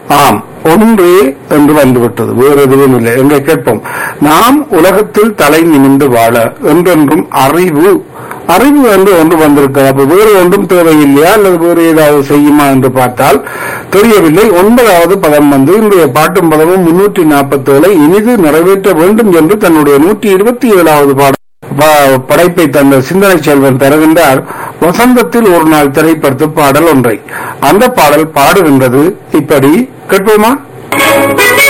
ஆம் ஒன்றே என்று வந்துவிட்டது வேறு எதுவும் இல்லை எங்கே கேட்போம் நாம் உலகத்தில் தலை நிமிந்து வாழ என்றென்றும் அறிவு அறிவு என்று ஒன்று வந்திருக்கிறது அப்ப வேறு ஒன்றும் தேவையில்லையா அல்லது வேறு ஏதாவது செய்யுமா என்று பார்த்தால் தெரியவில்லை ஒன்பதாவது பதம் வந்து இன்றைய பாட்டும் பதமும் முன்னூற்றி நாற்பத்தி ஏழை இனிது நிறைவேற்ற வேண்டும் என்று தன்னுடைய நூற்றி இருபத்தி ஏழாவது பாடம் ப- படைப்பை தந்த சிந்தனை செல்வன் தருகின்றார் வசந்தத்தில் ஒரு நாள் திரைப்படத்து பாடல் ஒன்றை அந்த பாடல் பாடுகின்றது இப்படி கேட்போமா